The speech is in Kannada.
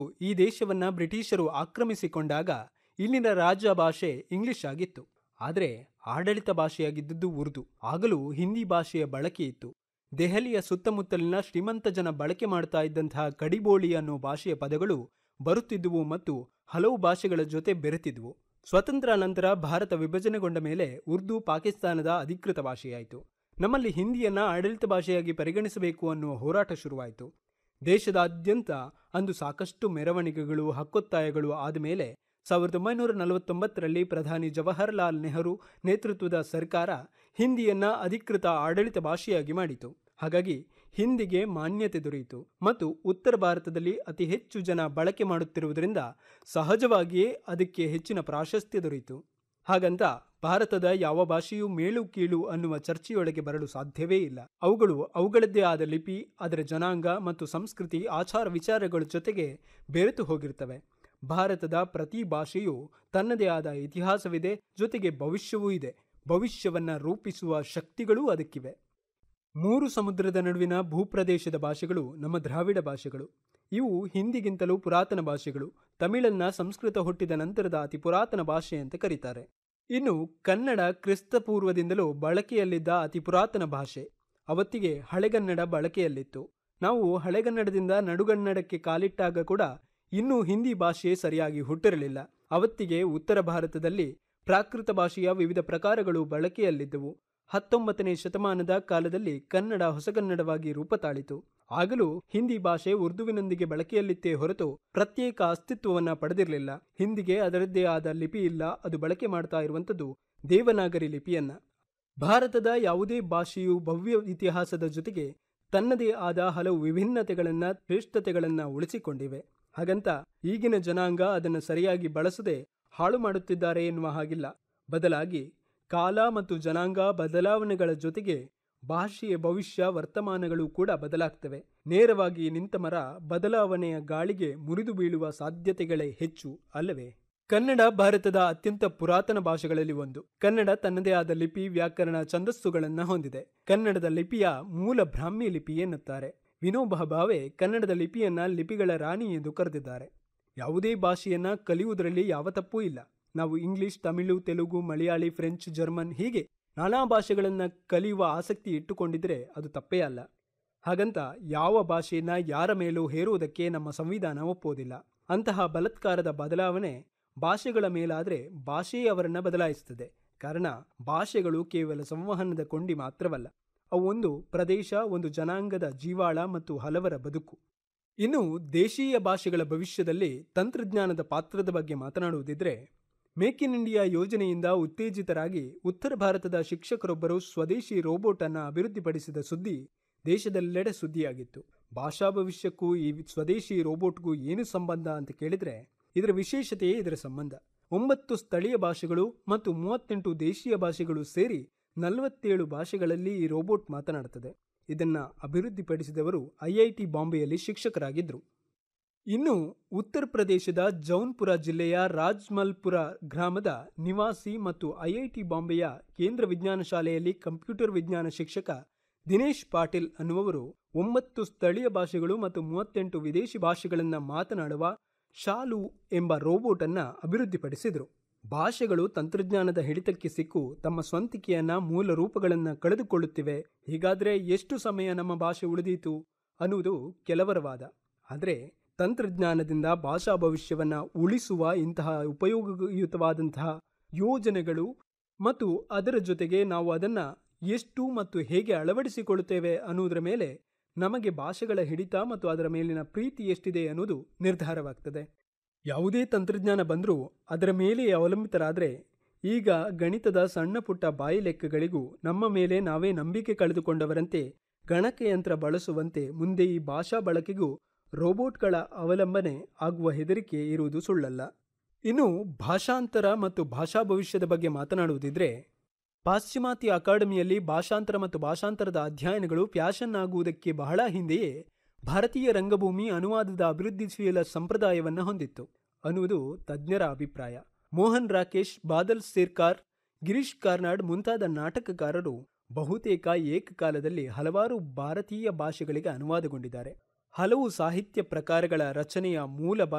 ಈ ದೇಶವನ್ನ ಬ್ರಿಟಿಷರು ಆಕ್ರಮಿಸಿಕೊಂಡಾಗ ಇಲ್ಲಿನ ರಾಜ್ಯ ಭಾಷೆ ಇಂಗ್ಲಿಷ್ ಆಗಿತ್ತು ಆದರೆ ಆಡಳಿತ ಭಾಷೆಯಾಗಿದ್ದದ್ದು ಉರ್ದು ಆಗಲೂ ಹಿಂದಿ ಭಾಷೆಯ ಬಳಕೆ ಇತ್ತು ದೆಹಲಿಯ ಸುತ್ತಮುತ್ತಲಿನ ಶ್ರೀಮಂತ ಜನ ಬಳಕೆ ಮಾಡ್ತಾ ಇದ್ದಂತಹ ಕಡಿಬೋಳಿ ಅನ್ನೋ ಭಾಷೆಯ ಪದಗಳು ಬರುತ್ತಿದ್ದುವು ಮತ್ತು ಹಲವು ಭಾಷೆಗಳ ಜೊತೆ ಬೆರೆತಿದ್ವು ಸ್ವತಂತ್ರ ನಂತರ ಭಾರತ ವಿಭಜನೆಗೊಂಡ ಮೇಲೆ ಉರ್ದು ಪಾಕಿಸ್ತಾನದ ಅಧಿಕೃತ ಭಾಷೆಯಾಯಿತು ನಮ್ಮಲ್ಲಿ ಹಿಂದಿಯನ್ನ ಆಡಳಿತ ಭಾಷೆಯಾಗಿ ಪರಿಗಣಿಸಬೇಕು ಅನ್ನುವ ಹೋರಾಟ ಶುರುವಾಯಿತು ದೇಶದಾದ್ಯಂತ ಅಂದು ಸಾಕಷ್ಟು ಮೆರವಣಿಗೆಗಳು ಹಕ್ಕೊತ್ತಾಯಗಳು ಆದ ಮೇಲೆ ಸಾವಿರದ ಒಂಬೈನೂರ ನಲವತ್ತೊಂಬತ್ತರಲ್ಲಿ ಪ್ರಧಾನಿ ಜವಾಹರ್ಲಾಲ್ ನೆಹರು ನೇತೃತ್ವದ ಸರ್ಕಾರ ಹಿಂದಿಯನ್ನ ಅಧಿಕೃತ ಆಡಳಿತ ಭಾಷೆಯಾಗಿ ಮಾಡಿತು ಹಾಗಾಗಿ ಹಿಂದಿಗೆ ಮಾನ್ಯತೆ ದೊರೆಯಿತು ಮತ್ತು ಉತ್ತರ ಭಾರತದಲ್ಲಿ ಅತಿ ಹೆಚ್ಚು ಜನ ಬಳಕೆ ಮಾಡುತ್ತಿರುವುದರಿಂದ ಸಹಜವಾಗಿಯೇ ಅದಕ್ಕೆ ಹೆಚ್ಚಿನ ಪ್ರಾಶಸ್ತ್ಯ ದೊರೆಯಿತು ಹಾಗಂತ ಭಾರತದ ಯಾವ ಭಾಷೆಯೂ ಮೇಲು ಕೀಳು ಅನ್ನುವ ಚರ್ಚೆಯೊಳಗೆ ಬರಲು ಸಾಧ್ಯವೇ ಇಲ್ಲ ಅವುಗಳು ಅವುಗಳದ್ದೇ ಆದ ಲಿಪಿ ಅದರ ಜನಾಂಗ ಮತ್ತು ಸಂಸ್ಕೃತಿ ಆಚಾರ ವಿಚಾರಗಳ ಜೊತೆಗೆ ಬೆರೆತು ಹೋಗಿರ್ತವೆ ಭಾರತದ ಪ್ರತಿ ಭಾಷೆಯೂ ತನ್ನದೇ ಆದ ಇತಿಹಾಸವಿದೆ ಜೊತೆಗೆ ಭವಿಷ್ಯವೂ ಇದೆ ಭವಿಷ್ಯವನ್ನ ರೂಪಿಸುವ ಶಕ್ತಿಗಳೂ ಅದಕ್ಕಿವೆ ಮೂರು ಸಮುದ್ರದ ನಡುವಿನ ಭೂಪ್ರದೇಶದ ಭಾಷೆಗಳು ನಮ್ಮ ದ್ರಾವಿಡ ಭಾಷೆಗಳು ಇವು ಹಿಂದಿಗಿಂತಲೂ ಪುರಾತನ ಭಾಷೆಗಳು ತಮಿಳನ್ನ ಸಂಸ್ಕೃತ ಹುಟ್ಟಿದ ನಂತರದ ಅತಿ ಪುರಾತನ ಭಾಷೆ ಅಂತ ಕರೀತಾರೆ ಇನ್ನು ಕನ್ನಡ ಕ್ರಿಸ್ತಪೂರ್ವದಿಂದಲೂ ಬಳಕೆಯಲ್ಲಿದ್ದ ಅತಿ ಪುರಾತನ ಭಾಷೆ ಅವತ್ತಿಗೆ ಹಳೆಗನ್ನಡ ಬಳಕೆಯಲ್ಲಿತ್ತು ನಾವು ಹಳೆಗನ್ನಡದಿಂದ ನಡುಗನ್ನಡಕ್ಕೆ ಕಾಲಿಟ್ಟಾಗ ಕೂಡ ಇನ್ನೂ ಹಿಂದಿ ಭಾಷೆ ಸರಿಯಾಗಿ ಹುಟ್ಟಿರಲಿಲ್ಲ ಅವತ್ತಿಗೆ ಉತ್ತರ ಭಾರತದಲ್ಲಿ ಪ್ರಾಕೃತ ಭಾಷೆಯ ವಿವಿಧ ಪ್ರಕಾರಗಳು ಬಳಕೆಯಲ್ಲಿದ್ದವು ಹತ್ತೊಂಬತ್ತನೇ ಶತಮಾನದ ಕಾಲದಲ್ಲಿ ಕನ್ನಡ ಹೊಸಗನ್ನಡವಾಗಿ ರೂಪ ತಾಳಿತು ಆಗಲೂ ಹಿಂದಿ ಭಾಷೆ ಉರ್ದುವಿನೊಂದಿಗೆ ಬಳಕೆಯಲ್ಲಿತ್ತೇ ಹೊರತು ಪ್ರತ್ಯೇಕ ಅಸ್ತಿತ್ವವನ್ನ ಪಡೆದಿರಲಿಲ್ಲ ಹಿಂದಿಗೆ ಅದರದ್ದೇ ಆದ ಲಿಪಿ ಇಲ್ಲ ಅದು ಬಳಕೆ ಮಾಡ್ತಾ ಇರುವಂಥದ್ದು ದೇವನಾಗರಿ ಲಿಪಿಯನ್ನ ಭಾರತದ ಯಾವುದೇ ಭಾಷೆಯು ಭವ್ಯ ಇತಿಹಾಸದ ಜೊತೆಗೆ ತನ್ನದೇ ಆದ ಹಲವು ವಿಭಿನ್ನತೆಗಳನ್ನ ಶ್ರೇಷ್ಠತೆಗಳನ್ನ ಉಳಿಸಿಕೊಂಡಿವೆ ಹಾಗಂತ ಈಗಿನ ಜನಾಂಗ ಅದನ್ನು ಸರಿಯಾಗಿ ಬಳಸದೆ ಹಾಳು ಮಾಡುತ್ತಿದ್ದಾರೆ ಎನ್ನುವ ಹಾಗಿಲ್ಲ ಬದಲಾಗಿ ಕಾಲ ಮತ್ತು ಜನಾಂಗ ಬದಲಾವಣೆಗಳ ಜೊತೆಗೆ ಭಾಷೆಯ ಭವಿಷ್ಯ ವರ್ತಮಾನಗಳು ಕೂಡ ಬದಲಾಗ್ತವೆ ನೇರವಾಗಿ ನಿಂತ ಮರ ಬದಲಾವಣೆಯ ಗಾಳಿಗೆ ಮುರಿದು ಬೀಳುವ ಸಾಧ್ಯತೆಗಳೇ ಹೆಚ್ಚು ಅಲ್ಲವೇ ಕನ್ನಡ ಭಾರತದ ಅತ್ಯಂತ ಪುರಾತನ ಭಾಷೆಗಳಲ್ಲಿ ಒಂದು ಕನ್ನಡ ತನ್ನದೇ ಆದ ಲಿಪಿ ವ್ಯಾಕರಣ ಛಂದಸ್ಸುಗಳನ್ನ ಹೊಂದಿದೆ ಕನ್ನಡದ ಲಿಪಿಯ ಮೂಲ ಬ್ರಾಹ್ಮಿ ಲಿಪಿ ಎನ್ನುತ್ತಾರೆ ವಿನೋಬ ಭಾವೆ ಕನ್ನಡದ ಲಿಪಿಯನ್ನ ಲಿಪಿಗಳ ರಾಣಿ ಎಂದು ಕರೆದಿದ್ದಾರೆ ಯಾವುದೇ ಭಾಷೆಯನ್ನ ಕಲಿಯುವುದರಲ್ಲಿ ಯಾವ ತಪ್ಪೂ ಇಲ್ಲ ನಾವು English Tamil Telugu Malayali French German ಹೀಗೆ ನಾನಾ ಭಾಷೆಗಳನ್ನ ಕಲಿಯುವ ಆಸಕ್ತಿ ಇಟ್ಟುಕೊಂಡಿದ್ರೆ ಅದು ತಪ್ಪೇ ಅಲ್ಲ ಹಾಗಂತ ಯಾವ ಭಾಷೆಯನ್ನ ಯಾರ ಮೇಲೂ ಹೇರುವುದಕ್ಕೆ ನಮ್ಮ ಸಂವಿಧಾನ ಒಪ್ಪೋದಿಲ್ಲ ಅಂತಹ ಬಲತ್ಕಾರದ ಬದಲಾವಣೆ ಭಾಷೆಗಳ ಮೇಲಾದ್ರೆ ಭಾಷೆಯೇ ಅವರನ್ನ ಬದಲಾಯಿಸುತ್ತದೆ ಕಾರಣ ಭಾಷೆಗಳು ಕೇವಲ ಸಂವಹನದ ಕೊಂಡಿ ಮಾತ್ರವಲ್ಲ ಅವು ಒಂದು ಪ್ರದೇಶ ಒಂದು ಜನಾಂಗದ ಜೀವಾಳ ಮತ್ತು ಹಲವರ ಬದುಕು ಇನ್ನು ದೇಶೀಯ ಭಾಷೆಗಳ ಭವಿಷ್ಯದಲ್ಲಿ ತಂತ್ರಜ್ಞಾನದ ಪಾತ್ರದ ಬಗ್ಗೆ ಮಾತನಾಡುವುದಿದ್ರೆ ಮೇಕ್ ಇನ್ ಇಂಡಿಯಾ ಯೋಜನೆಯಿಂದ ಉತ್ತೇಜಿತರಾಗಿ ಉತ್ತರ ಭಾರತದ ಶಿಕ್ಷಕರೊಬ್ಬರು ಸ್ವದೇಶಿ ರೋಬೋಟ್ ಅನ್ನ ಅಭಿವೃದ್ಧಿಪಡಿಸಿದ ಸುದ್ದಿ ದೇಶದೆಲ್ಲೆಡೆ ಸುದ್ದಿಯಾಗಿತ್ತು ಭಾಷಾ ಭವಿಷ್ಯಕ್ಕೂ ಈ ಸ್ವದೇಶಿ ರೋಬೋಟ್ಗೂ ಏನು ಸಂಬಂಧ ಅಂತ ಕೇಳಿದ್ರೆ ಇದರ ವಿಶೇಷತೆಯೇ ಇದರ ಸಂಬಂಧ ಒಂಬತ್ತು ಸ್ಥಳೀಯ ಭಾಷೆಗಳು ಮತ್ತು ಮೂವತ್ತೆಂಟು ದೇಶೀಯ ಭಾಷೆಗಳು ಸೇರಿ ನಲವತ್ತೇಳು ಭಾಷೆಗಳಲ್ಲಿ ಈ ರೋಬೋಟ್ ಮಾತನಾಡುತ್ತದೆ ಇದನ್ನ ಅಭಿವೃದ್ಧಿಪಡಿಸಿದವರು ಐಐಟಿ ಬಾಂಬೆಯಲ್ಲಿ ಶಿಕ್ಷಕರಾಗಿದ್ದರು ಇನ್ನು ಉತ್ತರ ಪ್ರದೇಶದ ಜೌನ್ಪುರ ಜಿಲ್ಲೆಯ ರಾಜ್ಮಲ್ಪುರ ಗ್ರಾಮದ ನಿವಾಸಿ ಮತ್ತು ಐಐಟಿ ಬಾಂಬೆಯ ಕೇಂದ್ರ ವಿಜ್ಞಾನ ಶಾಲೆಯಲ್ಲಿ ಕಂಪ್ಯೂಟರ್ ವಿಜ್ಞಾನ ಶಿಕ್ಷಕ ದಿನೇಶ್ ಪಾಟೀಲ್ ಅನ್ನುವರು ಒಂಬತ್ತು ಸ್ಥಳೀಯ ಭಾಷೆಗಳು ಮತ್ತು ಮೂವತ್ತೆಂಟು ವಿದೇಶಿ ಭಾಷೆಗಳನ್ನು ಮಾತನಾಡುವ ಶಾಲು ಎಂಬ ರೋಬೋಟ್ ಅನ್ನ ಅಭಿವೃದ್ಧಿಪಡಿಸಿದರು ಭಾಷೆಗಳು ತಂತ್ರಜ್ಞಾನದ ಹಿಡಿತಕ್ಕೆ ಸಿಕ್ಕು ತಮ್ಮ ಸ್ವಂತಿಕೆಯನ್ನ ಮೂಲ ರೂಪಗಳನ್ನ ಕಳೆದುಕೊಳ್ಳುತ್ತಿವೆ ಹೀಗಾದ್ರೆ ಎಷ್ಟು ಸಮಯ ನಮ್ಮ ಭಾಷೆ ಉಳಿದೀತು ಅನ್ನುವುದು ಕೆಲವರ ವಾದ ಆದರೆ ತಂತ್ರಜ್ಞಾನದಿಂದ ಭಾಷಾ ಭವಿಷ್ಯವನ್ನ ಉಳಿಸುವ ಇಂತಹ ಉಪಯೋಗಯುತವಾದಂತಹ ಯೋಜನೆಗಳು ಮತ್ತು ಅದರ ಜೊತೆಗೆ ನಾವು ಅದನ್ನ ಎಷ್ಟು ಮತ್ತು ಹೇಗೆ ಅಳವಡಿಸಿಕೊಳ್ಳುತ್ತೇವೆ ಅನ್ನುವುದರ ಮೇಲೆ ನಮಗೆ ಭಾಷೆಗಳ ಹಿಡಿತ ಮತ್ತು ಅದರ ಮೇಲಿನ ಪ್ರೀತಿ ಎಷ್ಟಿದೆ ಅನ್ನೋದು ನಿರ್ಧಾರವಾಗ್ತದೆ ಯಾವುದೇ ತಂತ್ರಜ್ಞಾನ ಬಂದರೂ ಅದರ ಮೇಲೆ ಅವಲಂಬಿತರಾದರೆ ಈಗ ಗಣಿತದ ಸಣ್ಣ ಪುಟ್ಟ ಬಾಯಿ ಲೆಕ್ಕಗಳಿಗೂ ನಮ್ಮ ಮೇಲೆ ನಾವೇ ನಂಬಿಕೆ ಕಳೆದುಕೊಂಡವರಂತೆ ಗಣಕಯಂತ್ರ ಬಳಸುವಂತೆ ಮುಂದೆ ಈ ಭಾಷಾ ಬಳಕೆಗೂ ರೋಬೋಟ್ಗಳ ಅವಲಂಬನೆ ಆಗುವ ಹೆದರಿಕೆ ಇರುವುದು ಸುಳ್ಳಲ್ಲ ಇನ್ನು ಭಾಷಾಂತರ ಮತ್ತು ಭಾಷಾ ಭವಿಷ್ಯದ ಬಗ್ಗೆ ಮಾತನಾಡುವುದಿದ್ರೆ ಪಾಶ್ಚಿಮಾತ್ಯ ಅಕಾಡೆಮಿಯಲ್ಲಿ ಭಾಷಾಂತರ ಮತ್ತು ಭಾಷಾಂತರದ ಅಧ್ಯಯನಗಳು ಪ್ಯಾಷನ್ ಆಗುವುದಕ್ಕೆ ಬಹಳ ಹಿಂದೆಯೇ ಭಾರತೀಯ ರಂಗಭೂಮಿ ಅನುವಾದದ ಅಭಿವೃದ್ಧಿಶೀಲ ಸಂಪ್ರದಾಯವನ್ನು ಹೊಂದಿತ್ತು ಅನ್ನುವುದು ತಜ್ಞರ ಅಭಿಪ್ರಾಯ ಮೋಹನ್ ರಾಕೇಶ್ ಬಾದಲ್ ಸೇರ್ಕಾರ್ ಗಿರೀಶ್ ಕಾರ್ನಾಡ್ ಮುಂತಾದ ನಾಟಕಕಾರರು ಬಹುತೇಕ ಏಕಕಾಲದಲ್ಲಿ ಹಲವಾರು ಭಾರತೀಯ ಭಾಷೆಗಳಿಗೆ ಅನುವಾದಗೊಂಡಿದ್ದಾರೆ ಹಲವು ಸಾಹಿತ್ಯ ಪ್ರಕಾರಗಳ ರಚನೆಯ ಮೂಲ